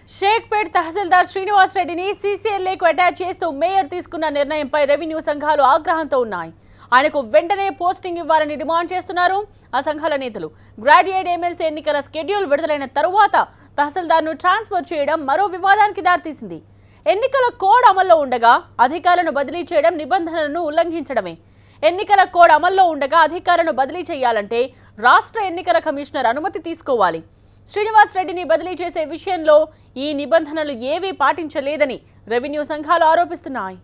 షేక్పేట్ తహసీల్దార్ శ్రీనివాస్ రెడ్డిని సీసీఎల్ఏకు అటాచ్ చేస్తూ మేయర్ తీసుకున్న నిర్ణయంపై రెవెన్యూ సంఘాలు ఆగ్రహంతో ఉన్నాయి ఆయనకు వెంటనే పోస్టింగ్ ఇవ్వాలని డిమాండ్ చేస్తున్నారు ఆ సంఘాల నేతలు గ్రాడ్యుయేట్ ఎమ్మెల్సీ ఎన్నికల స్కెడ్యూల్ విడుదలైన తరువాత తహసీల్దార్ను ట్రాన్స్ఫర్ చేయడం మరో వివాదానికి దారితీసింది ఎన్నికల కోడ్ అమల్లో ఉండగా అధికారులను బదిలీ చేయడం నిబంధనలను ఉల్లంఘించడమే ఎన్నికల కోడ్ అమల్లో ఉండగా అధికారులను బదిలీ చేయాలంటే రాష్ట్ర ఎన్నికల కమిషనర్ అనుమతి తీసుకోవాలి శ్రీనివాస్ రెడ్డిని బదిలీ చేసే విషయంలో ఈ నిబంధనలు ఏవీ పాటించలేదని రెవెన్యూ సంఘాలు ఆరోపిస్తున్నాయి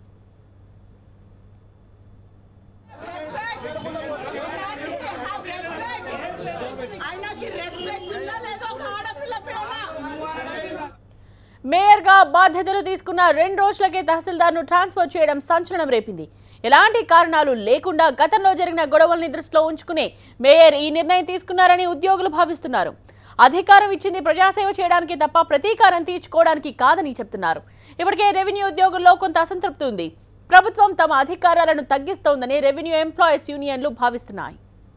ఆయనకి రెస్పెక్ట్ ఉందా లేదో ఒక ఆడపిల్ల పైన మేయర్గా బాధ్యతలు తీసుకున్న రెండు రోజులకే తహసీల్దార్ను ట్రాన్స్ఫర్ చేయడం సంచలనం రేపింది ఎలాంటి కారణాలు లేకుండా గతంలో జరిగిన గొడవల్ని దృష్టిలో ఉంచుకునే మేయర్ ఈ నిర్ణయం తీసుకున్నారని ఉద్యోగులు భావిస్తున్నారు అధికారం ఇచ్చింది ప్రజాసేవ చేయడానికి తప్ప ప్రతీకారం తీర్చుకోవడానికి కాదని చెప్తున్నారు ఇప్పటికే రెవెన్యూ ఉద్యోగుల్లో కొంత అసంతృప్తి ఉంది ప్రభుత్వం తమ అధికారాలను తగ్గిస్తోందని రెవెన్యూ ఎంప్లాయీస్ యూనియన్లు భావిస్తున్నాయి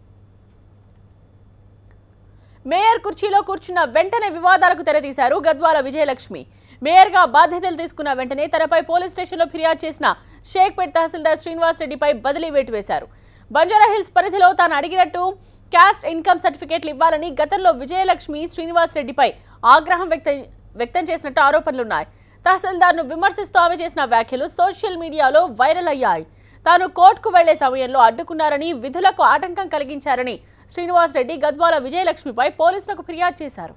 మేయర్ కుర్చీలో కూర్చున్న వెంటనే వివాదాలకు తెరతీశారు గద్వాల విజయలక్ష్మి మేయర్గా బాధ్యతలు తీసుకున్న వెంటనే తనపై పోలీస్ స్టేషన్లో ఫిర్యాదు చేసిన షేక్పేట్ తహసీల్దార్ శ్రీనివాస్ రెడ్డిపై బదిలీ వేటు వేశారు బంజారా హిల్స్ పరిధిలో తాను అడిగినట్టు క్యాస్ట్ ఇన్కమ్ సర్టిఫికేట్లు ఇవ్వాలని గతంలో విజయలక్ష్మి శ్రీనివాస్ రెడ్డిపై ఆగ్రహం వ్యక్తం వ్యక్తం చేసినట్టు ఆరోపణలున్నాయి తహసీల్దార్ను విమర్శిస్తూ ఆమె చేసిన వ్యాఖ్యలు సోషల్ మీడియాలో వైరల్ అయ్యాయి తాను కోర్టుకు వెళ్లే సమయంలో అడ్డుకున్నారని విధులకు ఆటంకం కలిగించారని శ్రీనివాస్ రెడ్డి గద్వాల విజయలక్ష్మిపై పోలీసులకు ఫిర్యాదు చేశారు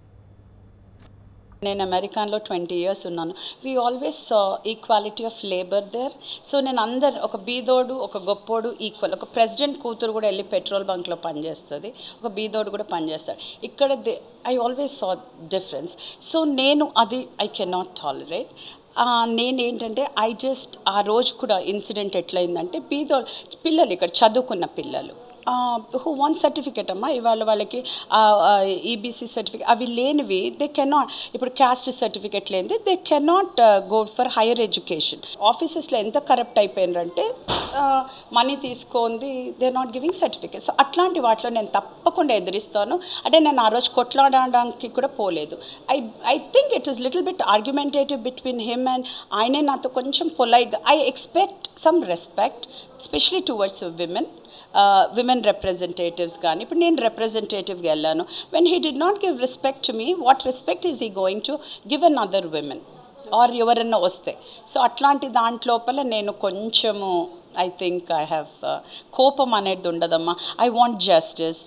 నేను అమెరికాలో ట్వంటీ ఇయర్స్ ఉన్నాను we always saw equality of labour there so నేను అందరు ఒక బీదోడు ఒక గొప్పోడు ఈక్వల్ ఒక ప్రెసిడెంట్ కూతురు కూడా వెళ్ళి పెట్రోల్ బంక్లో పనిచేస్తుంది ఒక బీదోడు కూడా పనిచేస్తాడు ఇక్కడ they I always saw difference so నేను అది ఐ కెనాట్ టాలరేట్ నేనేంటంటే ఐ జస్ట్ ఆ రోజు కూడా ఇన్సిడెంట్ ఎట్లయిందంటే బీదో పిల్లలు ఇక్కడ చదువుకున్న పిల్లలు హూ వన్ సర్టిఫికేట్ అమ్మా ఇవాళ వాళ్ళకి ఈబీసీ సర్టిఫికేట్ అవి లేనివి దే కెనాట్ ఇప్పుడు క్యాస్ట్ సర్టిఫికేట్ లేనిది they cannot go for higher education ఆఫీసెస్లో ఎంత కరప్ట్ అయిపోయినారంటే మనీ తీసుకుంది they not giving certificate so అట్లాంటి వాటిలో నేను తప్పకుండా ఎదిరిస్తాను అంటే నేను ఆ రోజు కొట్లాడడానికి కూడా పోలేదు I I think it is little bit argumentative between him and ఆయనే నాతో కొంచెం పొలైట్గా I expect some respect specially towards women women representatives కానీ ఇప్పుడు నేను రిప్రజెంటేటివ్గా వెళ్ళాను when he did not give respect to me what respect is he going to give another women or ఎవరన్నా వస్తే సో అట్లాంటి దాంట్లోపల నేను కొంచెము ఐ థింక్ ఐ హ్యావ్ కోపం అనేది ఉండదమ్మా I want justice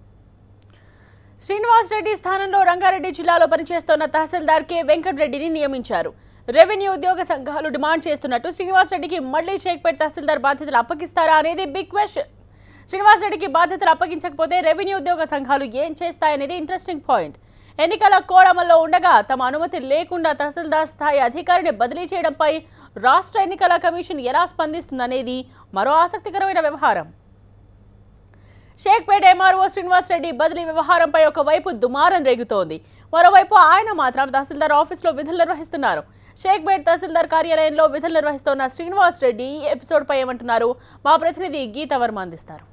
Srinivas Reddy స్థానంలో రంగారెడ్డి జిల్లాలో పనిచేస్తున్న తహసీల్దార్ కె వెంకటరెడ్డిని నియమించారు రెవెన్యూ ఉద్యోగ సంఘాలు డిమాండ్ చేస్తున్నట్టు శ్రీనివాస్ రెడ్డికి మళ్లీ షేక్పేట్ తహసీల్దార్ బాధ్యతలు అప్పగిస్తారా అనేది బిగ్ క్వశ్చన్ శ్రీనివాస్ రెడ్డికి బాధ్యతలు అప్పగించకపోతే రెవెన్యూ ఉద్యోగ సంఘాలు ఏం చేస్తాయనేది ఇంట్రెస్టింగ్ పాయింట్ ఎన్నికల కోడ్ అమల్లో ఉండగా తమ అనుమతి లేకుండా తహసీల్దార్ స్థాయి అధికారిని బదిలీ చేయడంపై రాష్ట్ర ఎన్నికల కమిషన్ ఎలా స్పందిస్తుందనేది మరో ఆసక్తికరమైన వ్యవహారం షేక్పేట ఎంఆర్ఓ శ్రీనివాస్ రెడ్డి బదిలీ వ్యవహారంపై ఒకవైపు దుమారం రేగుతోంది మరోవైపు ఆయన మాత్రం తహసీల్దార్ ఆఫీసులో విధులు నిర్వహిస్తున్నారు షేక్పేట్ తహసీల్దార్ కార్యాలయంలో విధులు నిర్వహిస్తున్న శ్రీనివాస్ రెడ్డి ఈ ఎపిసోడ్పై ఏమంటున్నారు మా ప్రతినిధి గీత వర్మ అందిస్తారు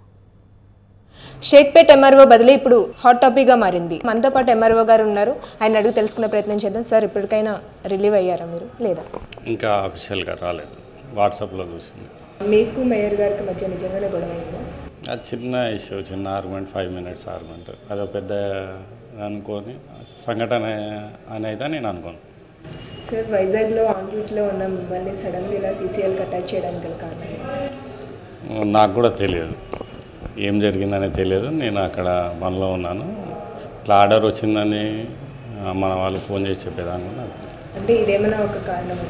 షేక్పేట్ ఎంఆర్ఓ బదిలీ ఇప్పుడు హాట్ టాపిక్గా మారింది మనతో పాటు ఎంఆర్ఓ గారు ఉన్నారు ఆయన అడిగి తెలుసుకునే ప్రయత్నం చేద్దాం సార్ ఇప్పటికైనా రిలీవ్ అయ్యారా మీరు లేదా ఇంకా అఫీషియల్గా రాలేదు వాట్సాప్లో చూసింది మీకు మేయర్ గారికి మధ్య నిజంగానే గొడవ అయిందా అది చిన్న ఇష్యూ చిన్న ఆర్గ్యుమెంట్ ఫైవ్ మినిట్స్ ఆర్గ్యుమెంట్ అదో పెద్ద అనుకొని సంఘటన అని అయితే నేను అనుకోను సార్ వైజాగ్లో ఆన్ డ్యూటీలో ఉన్న మిమ్మల్ని సడన్గా ఇలా సీసీఎల్కి అటాచ్ చేయడానికి గల కారణం ఏంటి సార్? నాకు కూడా తెలియదు ఏం జరిగిందనే తెలియదు నేను అక్కడ పనిలో ఉన్నాను ఇట్లా ఆర్డర్ వచ్చిందని ఆ, మన వాళ్ళు ఫోన్ చేసి చెప్పేదాన్ని కూడా నాకు తెలియదు. అంటే ఇదేమైనా ఒక కారణం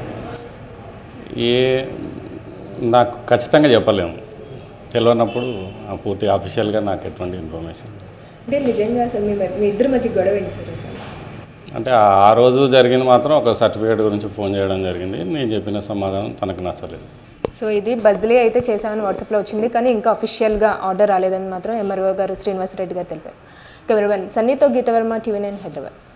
ఏ నాకు ఖచ్చితంగా చెప్పలేము తెలియనప్పుడు ఆ పూర్తి అఫీషియల్గా నాకు ఎటువంటి ఇన్ఫర్మేషన్ అంటే నిజంగా అసలు మీ మీ ఇద్దరి మధ్య గొడవ ఏంటి సార్ అసలు అంటే ఆ- ఆ రోజు జరిగింది మాత్రం ఒక సర్టిఫికేట్ గురించి ఫోన్ చేయడం జరిగింది నేను చెప్పిన సమాధానం తనకు నచ్చలేదు సో ఇది బదిలీ అయితే చేశామని వాట్సాప్లో వచ్చింది కానీ ఇంకా అఫీషియల్గా ఆర్డర్ రాలేదని మాత్రం ఎంఆర్ఓ గారు శ్రీనివాస్ రెడ్డి గారు తెలిపారు కెమెరామెన్ సన్నీతో గీతవర్మ టీవీ నైన్ హైదరాబాద్